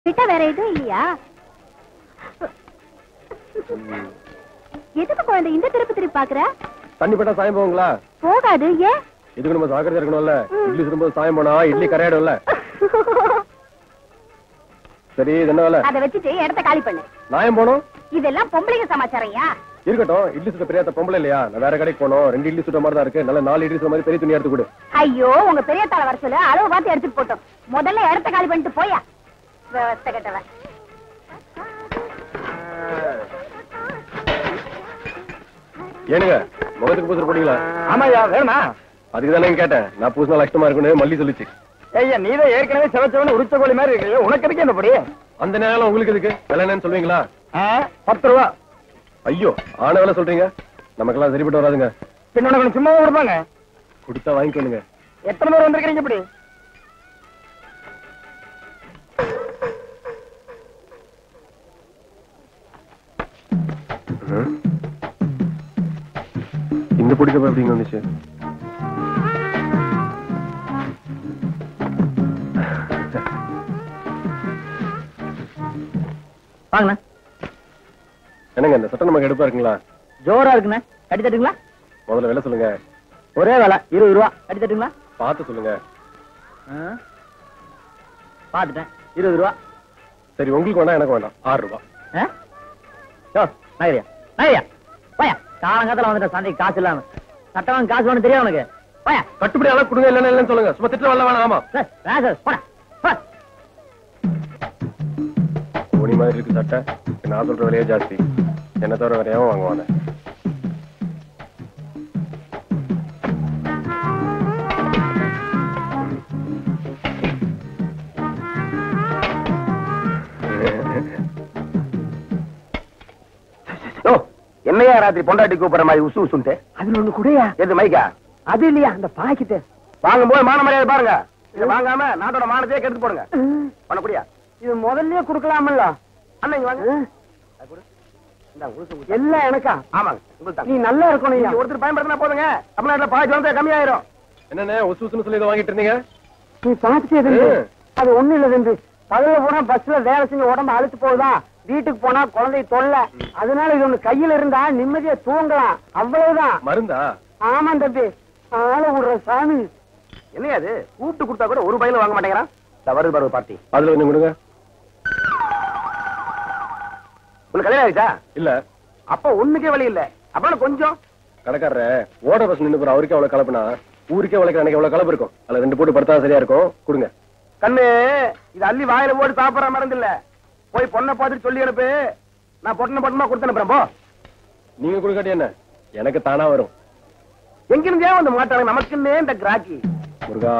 கிட்ட வேற எதுவும் இல்லையா எதுக்கு குழந்தை இந்த திருப்பி திருப்பி பாக்குற தண்ணி பட்டா சாயம் போகுங்களா போகாது ஏன் இதுக்கு நம்ம ஜாக்கிரதையா இருக்கணும்ல ம். இட்லி சுடும்போது சாயம் போனா இட்லி கரையாடும்ல சரி இது என்ன வேலை அத வச்சுட்டு இடத்த காலி பண்ணு நாயம் போனோம் இதெல்லாம் பொம்பளைங்க சமாச்சாரம்யா இருக்கட்டும் இட்லி சுட்ட பெரியாத்த பொம்பளை இல்லையா நான் வேற கடைக்கு போனோம் ரெண்டு இட்லி சுட்ட மாதிரி தான் இருக்கு நல்ல நாலு இட்லி சுட்ட மாதிரி பெரிய துணி எடுத்து கொடு ஐயோ உங்க பெரிய தலை வர சொல்லு அளவு பார்த்து எடுத்துட்டு போட்டோம் முதல்ல இடத்த காலி பண்ணிட்டு போயா விவஸ்தை கட்டவன் ஏனுங்க முகத்துக்கு பூசர் போட்டீங்களா ஆமாய்யா வேணுமா அதுக்கு தானே கேட்டேன் நான் பூசினா கஷ்டமா இருக்குன்னு மல்லி சொல்லிச்சு ஐயா நீதான் ஏற்கனவே செவச்சவன உரிச்ச கோழி மாதிரி இருக்கு உனக்கு எதுக்கு என்ன படி அந்த நேரம் உங்களுக்கு எதுக்கு விலை என்னன்னு சொல்லுவீங்களா பத்து ரூபா ஐயோ ஆன வேலை சொல்றீங்க நமக்கெல்லாம் சரிப்பட்டு வராதுங்க பின்ன உனக்கு சும்மா கொடுப்பாங்க கொடுத்தா வாங்கிக்கோங்க எத்தனை பேர் வந்திருக்கீங்க இப்படி இந்த பிடிக்கப்ப எப்படிங்க வந்துச்சு வாங்கண்ணா என்னங்க இந்த சட்டம் நமக்கு எடுப்பா இருக்குங்களா ஜோரா இருக்குண்ணே கட்டி தட்டுங்களா முதல்ல விலை சொல்லுங்க ஒரே வேலை இருபது ரூபா கட்டி தட்டுங்களா பார்த்து சொல்லுங்க பாத்துட்டேன் இருபது ரூபா சரி உங்களுக்கு வேண்டாம் எனக்கு வேண்டாம் ஆறு ரூபாய் ஆ? யோ, நகரியா நகரியா போயா காலங்காலத்துல வந்துட்ட சந்தைக்கு காசு இல்லாம சட்டம் காசு வேணும் தெரியும் உனக்கு போயா கட்டுப்படி அளவு கொடுங்க இல்லைன்னு இல்லைன்னு சொல்லுங்க சும்மா திட்டு வரல வேணாம் ஆமா சார், வேணாம் சார் போடா போ. துணி மாதிரி இருக்கு சட்டை நான் சொல்ற விலையே ஜாஸ்தி என்ன தவிர வேற ஏன் வாங்குவாங்க யோ, என்னையா ராத்திரி பொண்டாட்டி கூப்பிடுற மாதிரி உசு உசுன்ட்டு அதுல ஒண்ணு கூடயா எது மைக்கா அது இல்லையா அந்த பாக்கிட்டு வாங்கும் போது மான மரியாதை பாருங்க இதை வாங்காம நாட்டோட மானத்தையே கெடுத்து போடுங்க பண்ணக்கூடியா இது முதல்லயே குடுக்கலாமல்ல அண்ணா இங்க வாங்க அது கொடு. இந்தாங்க, உளுத்து ஊத்து. எல்லாம் எனக்கா ஆமாங்க உங்களுக்கு நீ நல்லா இருக்கணும் ஐயா. ஒருத்தர் பயன்படுத்தினா போதுங்க தமிழ்நாட்டுல பாதி வந்து கம்மியாயிரும் என்னண்ணே ஒசு ஒசுன்னு சொல்லி இதை வாங்கிட்டு இருந்தீங்க நீ பாத்துட்டே இருந்து ம். அது ஒண்ணு இல்ல தம்பி பகல்ல போனா பஸ்ல வேலை செஞ்சு உடம்பு அழுத்து போகுதா வீட்டுக்கு போனா குழந்தை தொல்லை அதனால இது ஒண்ணு கையில இருந்தா நிம்மதியா தூங்கலாம் அவ்வளவுதான் மருந்தா ஆமா தம்பி ஆள விடுற சாமி என்னையா அது கூப்பிட்டு கொடுத்தா கூட ஒரு பையில வாங்க மாட்டேங்கிறான் இந்த வருது பருவ பார்ட்டி அதுல கொஞ்சம் கொடுங்க உனக்கு கல்யாணம் ஆயிடுச்சா இல்ல அப்ப ஒண்ணுக்கே வழி இல்ல அப்புறம் கொஞ்சம் கடைக்காரர ஓட பஸ் நின்று போற அவருக்கே அவ்வளவு கலப்புனா ஊருக்கே உழைக்கிற எனக்கு எவ்வளவு கலப்பு இருக்கும் அதுல ரெண்டு போட்டு படுத்தா சரியா இருக்கும் கொடுங்க கண்ணு இது அள்ளி வாயில போட்டு சாப்பிடுற மருந்து இல்ல போய் பொண்ணை பார்த்துட்டு சொல்லி அனுப்பு நான் பொண்ணை பொண்ணமா கொடுத்து அனுப்புறேன் போ நீங்க கொடுக்காட்டி என்ன எனக்கு தானா வரும் எங்கிருந்தே வந்து மாட்டாங்க நமக்குன்னே இந்த கிராக்கி முருகா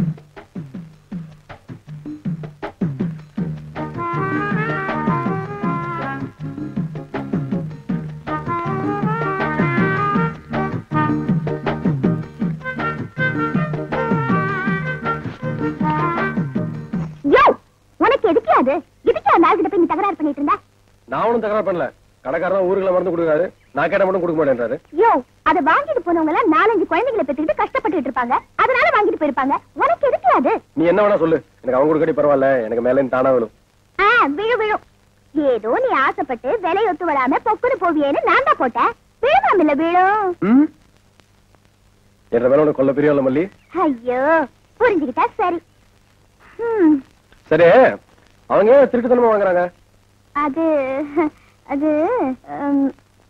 யோ உனக்கு எதுக்கு அது எதுக்கு அந்த ஆள்கிட்ட போய் நீ தகராறு பண்ணிட்டு இருந்த நான் ஒண்ணும் தகராறு பண்ணல கடைக்காரன் ஊருக்குள்ள மருந்து கொடுக்காரு நான் கேட்ட மட்டும் கொடுக்க மாட்டேன்றாரு யோ அத வாங்கிட்டு போனவங்க எல்லாம் நாலஞ்சு குழந்தைகளை பெற்றுக்கிட்டு கஷ்டப்பட்டுட்டு இருப்பாங்க அதனால வாங்கிட்டு போயிருப்பாங்க உனக்கு எதுக்கு அது நீ என்ன வேணா சொல்லு எனக்கு அவங்க கொடுக்காட்டி பரவாயில்ல எனக்கு மேல இருந்து தானா விழும் ஆ, விழு விழும் ஏதோ நீ ஆசைப்பட்டு விலை ஒத்து விடாம பொக்குன்னு போவியேன்னு நான் தான் போட்டேன் விழுமாம் இல்ல விழும் என்ற மேல உனக்கு கொல்ல பெரிய மல்லி ஐயோ புரிஞ்சுக்கிட்டா சரி ஹம், சரி அவங்க ஏன் திருட்டுத்தனமா வாங்குறாங்க அது அது உம்,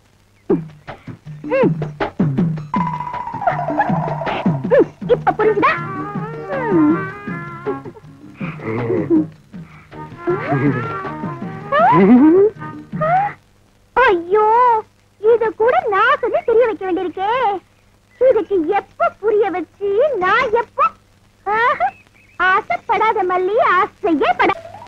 ம். ம், இப்ப புரிஞ்சுதா ம். ஐயோ இத கூட நான் சொல்லி தெரிய வைக்க வேண்டியிருக்கே இதுக்கு எப்ப புரிய வச்சு நான் எப்போ ஆஹா, ஆசைப்படாத மல்லி ஆசையே பட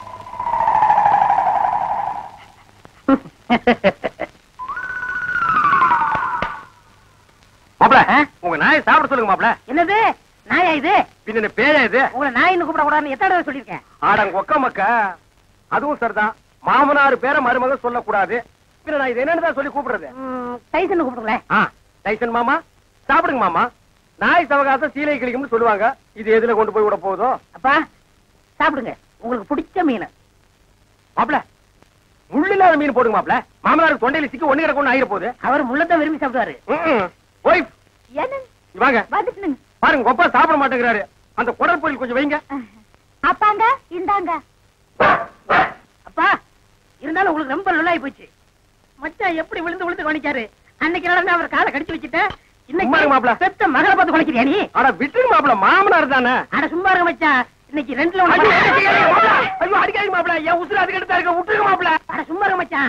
மாப்ள உங்க நாயை சாப்பிட சொல்லுங்க மாப்ள என்னது நாயா இது பின்ன பேயா இது உங்களை நாயின்னு கூப்பிட கூடாதுன்னு எத்தனை தடவை சொல்லியிருக்கேன் ஆடங்க ஒக்க மக்க அதுவும் சரிதான் மாமனார் பேர மருமக சொல்லக்கூடாது பின்ன நான் இது என்னன்னு தான் சொல்லி கூப்பிடுறது ம், டைசன் கூப்பிடுங்களேன் ஆ டைசன் மாமா சாப்பிடுங்க மாமா நாய் சவகாசம் சீலை கிளிக்கும்னு சொல்லுவாங்க இது எதுல கொண்டு போய் விட போகுதோ அப்பா சாப்பிடுங்க உங்களுக்கு பிடிச்ச மீன் மாப்பிள முள்ளில்லாத மீன் போடுங்க மாப்பிள மாமனாருக்கு தொண்டையில சிக்கி ஒண்ணு கிடக்கு ஒண்ணு ஆயிர போகுது அவர் முள்ளத்தை விரும்பி சாப்பிடுவாரு ஒய்ஃப் என்ன வாங்க வந்துட்டுனுங்க பாருங்க கொப்பா சாப்பிட மாட்டேங்கிறாரு அந்த குடல் பொரியல் கொஞ்சம் வைங்க அப்பாங்க இந்தாங்க அப்பா இருந்தாலும் உங்களுக்கு ரொம்ப நல்லாயி போச்சு மச்சான் எப்படி விழுந்து விழுந்து கவனிக்காரு அன்னைக்கு நடந்து அவர் காலை கடிச்சு வச்சுட்டேன் சும்மா இருங்க இன்னைக்கு மாப்ள. பெத்த மகளை பார்த்து குலைக்கிறியா நீ ஆனா விட்டுருங்க மாப்பிள மாமனார் தானே அட சும்மா இருங்க மச்சான் இன்னைக்கு ரெண்டுல ஐயோ, ஒண்ணு அடிக்காதீங்க மாப்ள. ஐயோ அடிக்காதீங்க மாப்பிள என் உசுறு அதுக்கு எடுத்தா இருக்க விட்டுருங்க மாப்பிள அட சும்மா இருங்க மச்சான்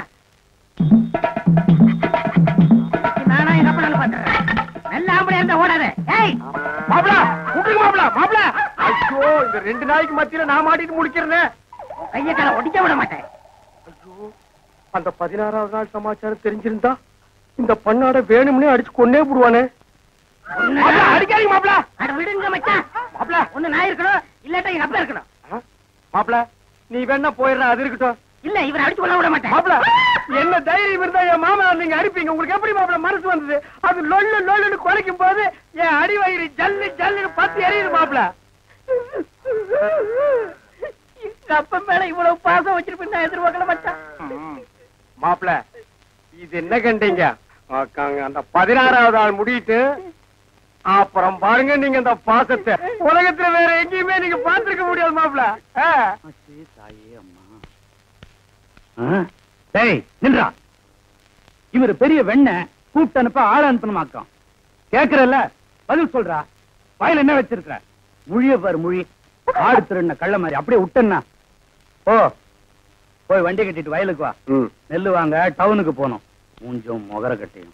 நானா எங்க அப்பா பாத்துறேன் நல்ல ஆம்பளையா இருந்தா ஓடாத ஏய் மாப்பிள விட்டுருங்க மாப்பிள மாப்பிள ஐயோ இந்த ரெண்டு நாளைக்கு மத்தியில நான் மாட்டிட்டு முடிக்கிறேன் கைய கால ஒடிக்க விட மாட்டேன் ஐயோ அந்த பதினாறாவது நாள் சமாச்சாரம் தெரிஞ்சிருந்தா இந்த பண்ணாட வேணும்னே அடிச்சு கொன்னே போடுவானே மாப்ள, அடிக்காதீங்க மாப்பிள அட விடுங்க மச்சான் மாப்ள ஒண்ணு நான் இருக்கணும் இல்லாட்டா எங்க அப்பா இருக்கணும் மாப்பிள நீ வேணா போயிடுற அது இருக்கட்டும் இல்ல இவரை அடிச்சு கொள்ள விட மாட்டேன் மாப்பிள என்ன தைரியம் இருந்தா என் மாமா நீங்க அடிப்பீங்க உங்களுக்கு எப்படி மாப்பிள மனசு வந்தது அது லொல்லு லொல்லுன்னு குறைக்கும் போது என் அடி வயிறு ஜல்லு ஜல்லுன்னு பத்து எரியுது மாப்பிள எங்க அப்பா மேல இவ்வளவு பாசம் வச்சிருப்பேன் நான் எதிர்பார்க்கல மச்சான் மாப்பிள இது என்ன கண்டீங்க ஆக்காங்க, அந்த பதினாறாவது ஆள் முடியிட்டு அப்புறம் பாருங்க நீங்க இந்த பாசத்தை உலகத்துல வேற எங்கேயுமே நீங்க பார்த்திருக்க முடியாது மாப்பிள ஆ. டேய் நின்றா இவர் பெரிய வெண்ண கூப்பிட்டு அனுப்ப ஆள அனுப்பணுமாக்கம் கேக்குறல்ல பதில் சொல்றா வயல் என்ன வச்சிருக்கிற முழிய பாரு முழி ஆடு திருண்ண கள்ள மாதிரி அப்படியே விட்டேன்னா ஓ போய் வண்டி கட்டிட்டு வயலுக்கு வா ம் நெல்லு வாங்க டவுனுக்கு போனோம் மூஞ்சும் முகர கட்டியும்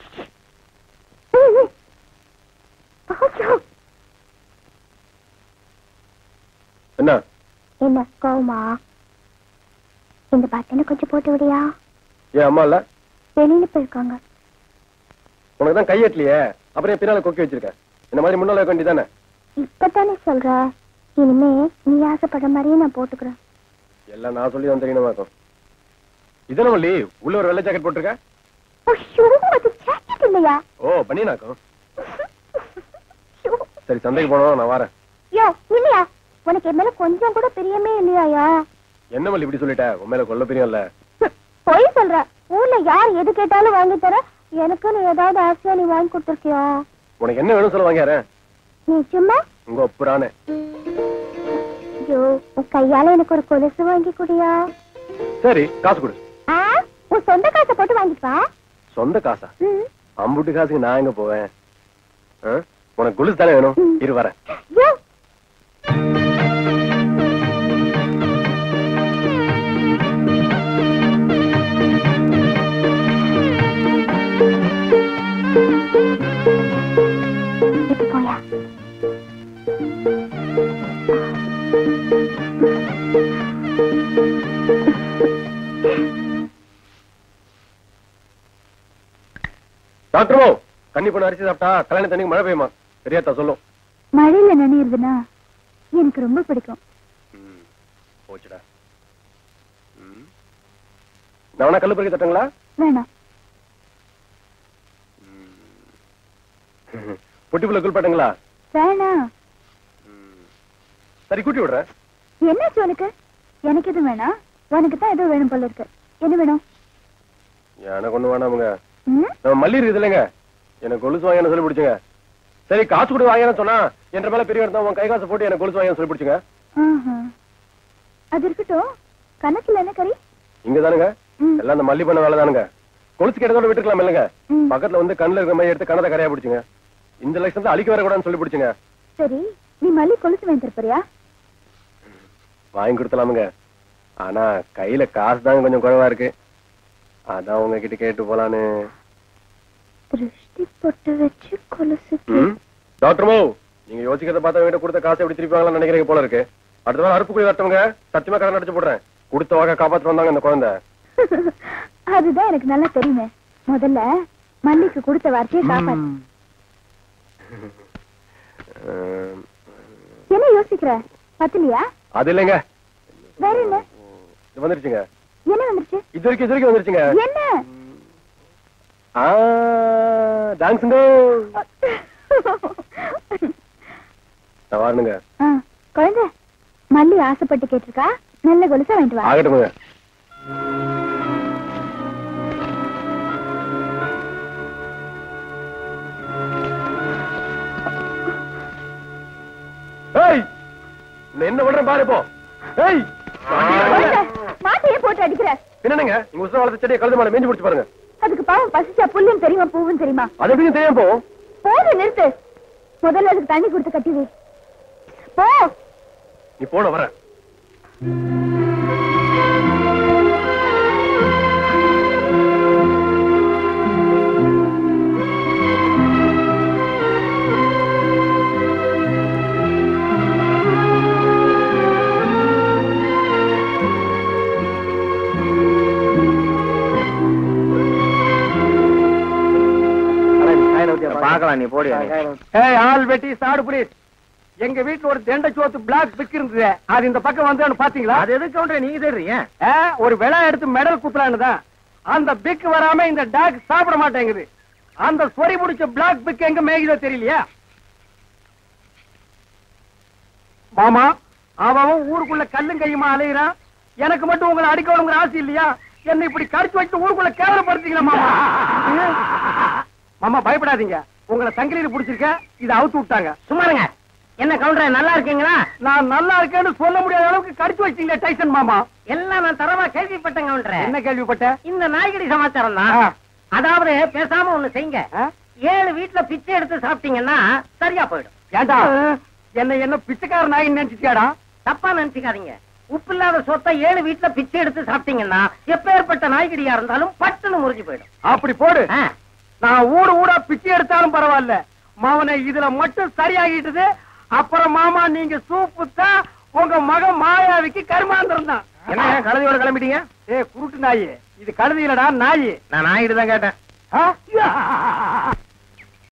என்ன என்ன கோவமா இந்த பட்டனை கொஞ்சம் போட்டு விடியா ஏன் அம்மா இல்ல வெளியில போயிருக்காங்க உனக்கு தான் கையெட்டலையே அப்புறம் ஏன் பின்னால கொக்கி வச்சிருக்க இந்த மாதிரி முன்னால வைக்க வேண்டியதானே இப்பதானே சொல்ற இனிமே நீ ஆசைப்படுற மாதிரியே நான் போட்டுக்கிறேன் எல்லாம் நான் சொல்லி தான் தெரியணுமாக்கும் இதன வள்ளி உள்ள ஒரு வெள்ளை ஜாக்கெட் போட்டிருக்க ஐயோ, அது jacket இல்லையா ஓ பண்ணினாக்கும் சரி சந்தைக்கு போனோம் நான் வரேன் யோ இல்லையா உனக்கு என் மேல கொஞ்சம் கூட பிரியமே இல்லையாயா என்ன வள்ளி இப்படி சொல்லிட்ட உன் மேல கொல்ல பிரியம் இல்ல பொய் சொல்ற ஊர்ல யார் எது கேட்டாலும் வாங்கி தர எனக்கு நீ ஏதாவது ஆசையா நீ வாங்கி கொடுத்துருக்கியா உனக்கு என்ன வேணும் சொல்ல வாங்கிறேன் நீ சும்மா உங்க ஒப்புறானே ஐயோ உன் கையால எனக்கு ஒரு கொலுசு வாங்கி குடியா சரி காசு கொடு ஆ உன் சொந்த காசை போட்டு வாங்கிப்பா சொந்த காசா ம். அம்புட்டு காசுக்கு நான் எங்க போவேன் ஆ? உனக்கு குலுசு தானே வேணும் இரு வரேன் யோ இப்ப போயா டாக்டர் கண்ணி பொண்ணு அரிசி சாப்பிட்டா கல்யாண தண்ணிக்கு மழை பெய்யுமா தெரியாதா சொல்லும் மழையில நனையிறதுனா எனக்கு ரொம்ப பிடிக்கும் ம், போச்சுடா ம். நான் வேணா கல்லு பறிக்க தட்டுங்களா வேணாம் பொட்டிப்புள்ள குளிப்பாட்டுங்களா வேணாம் சரி கூட்டி விடுறேன் என்னாச்சு உனக்கு எனக்கு எதுவும் வேணாம் உனக்கு தான் ஏதோ வேணும் போல இருக்கு என்ன வேணும் எனக்கு ஒண்ணு வேணாமுங்க ம்? நம்ம மல்லி இருக்குது இல்லைங்க எனக்கு கொலுசு வாங்கன்னு சொல்லி பிடிச்சுங்க சரி காசு கொடு வாங்கன்னு சொன்னா என்ற மேல பெரிய இருந்தா உன் கை காசு போட்டு எனக்கு கொலுசு வாங்கன்னு சொல்லி பிடிச்சுங்க ஆஹா. அது இருக்கட்டும் கணக்குல என்ன கறி இங்க தானுங்க ம். எல்லாம் அந்த மல்லி பண்ண வேலை தானுங்க கொலுசு கிட்டத்தோட விட்டுருக்கலாம் இல்லைங்க ம். பக்கத்துல வந்து கண்ணுல இருக்கிற மாதிரி எடுத்து கணத்தை கரையா பிடிச்சுங்க இந்த லட்சம் தான் அழிக்க வரக்கூடாதுன்னு சொல்லி பிடிச்சுங்க சரி நீ மல்லி கொலுசு வாங்கி தரப்போறியா வாங்கி கொடுத்தலாமுங்க ஆனா கையில காசு தாங்க கொஞ்சம் குறைவா இருக்கு அதான் உங்ககிட்ட கேட்டு போலான்னு திருஷ்டி பொட்டு வச்சு கொலுசு ம்? டாக்டர் மோ நீங்க யோசிக்கிறத பார்த்தா வீட்டை கொடுத்த காசை எப்படி திருப்பி நினைக்கிறீங்க போல இருக்கு அடுத்த வாரம் அறுப்பு குழி வரட்டவங்க சத்தியமா கடன் அடிச்சு போடுறேன் கொடுத்த வாக்க காப்பாத்து வந்தாங்க இந்த குழந்தை அதுதான் எனக்கு நல்லா தெரியுமே முதல்ல மல்லிக்கு கொடுத்த வார்த்தையை காப்பாத்து அஹ், என்ன யோசிக்கிற பத்தலையா அது இல்லைங்க வேற என்ன இது வந்துருச்சுங்க என்ன வந்துருச்சு இது வரைக்கும் இது வரைக்கும் வந்துருச்சுங்க என்ன ஆ டான்ஸுங்க நான் வரணுங்க ஆ, குழந்தை மல்லி ஆசைப்பட்டு கேட்டிருக்கா நல்ல கொலுசா வாங்கிட்டு வா ஆகட்டுமுங்க நான் என்ன பண்றேன் பாரு இப்போ ஏய் மாட்டையே போட்டு அடிக்கிற என்னங்க உங்க உசுர வளர்த்த செடியை கழுது மேல மேஞ்சு பிடிச்சு பாருங்க அதுக்கு பாவம் பசிச்சா புல்லும் தெரியுமா பூவும் தெரியுமா அது எப்படியும் தெரியாம போகும் போது நிறுத்து முதல்ல அதுக்கு தண்ணி கொடுத்து கட்டி வை போ நீ போன வர பாக்கலாம் நீ போடி ஏய் ஆள் வெட்டி சாடு புலிஸ் எங்க வீட்டுல ஒரு தெண்டை சோத்து பிளாக் பிக் இருந்தது அது இந்த பக்கம் வந்து பாத்தீங்களா அது எதுக்கு கவுண்டர் நீங்க தெரியுங்க ஆ, ஒரு விலை எடுத்து மெடல் குத்துறான்னு தான் அந்த பிக் வராம இந்த டாக் சாப்பிட மாட்டேங்குது அந்த சொறி பிடிச்ச பிளாக் பிக் எங்க மேய்குதோ தெரியலையா மாமா அவன் ஊருக்குள்ள கல்லும் கையுமா அலையிறான் எனக்கு மட்டும் உங்களை அடிக்கணுங்கிற ஆசை இல்லையா என்ன இப்படி கடிச்சு வச்சு ஊருக்குள்ள கேவலப்படுத்தீங்களா மாமா மாமா பயப்படாதீங்க உங்களை சங்கிலியில புடிச்சிருக்க இதை அவுத்து விட்டாங்க சும்மாருங்க என்ன கவுண்டர் நல்லா இருக்கீங்களா நான் நல்லா இருக்கேன்னு சொல்ல முடியாத அளவுக்கு கடிச்சு வச்சிங்களே டைசன் மாமா எல்லாம் நான் தரவா கேள்விப்பட்டேன் கவுண்டர் என்ன கேள்விப்பட்ட இந்த நாய்கடி சமாச்சாரம் தான் ஆ. அதாவது பேசாம ஒண்ணு செய்யுங்க ஆ? ஏழு வீட்டுல பிச்சை எடுத்து சாப்பிட்டீங்கன்னா சரியா போயிடும் ஏண்டா என்ன என்ன பிச்சைக்கார நாய் நினைச்சிட்டியாடா தப்பா நினைச்சுக்காதீங்க உப்பு இல்லாத சொத்தை ஏழு வீட்டுல பிச்சை எடுத்து சாப்பிட்டீங்கன்னா எப்பேற்பட்ட நாய்கடியா இருந்தாலும் பட்டுன்னு முறிஞ்சு போயிடும் அப்படி போடு ஆ. நான் ஊடு ஊடா பிச்சை எடுத்தாலும் பரவாயில்ல மாமனை இதுல மட்டும் சரியாகிட்டது அப்புறம் மாமா நீங்க சூப்பு தான் உங்க மகன் மாயாவிக்கு கருமாந்திரம் தான் என்ன கழுதையோட கிளம்பிட்டீங்க ஏ குருட்டு நாயி இது கழுதி இல்லடா நாயி நான் நாயிட்டு தான் கேட்டேன் ஆ?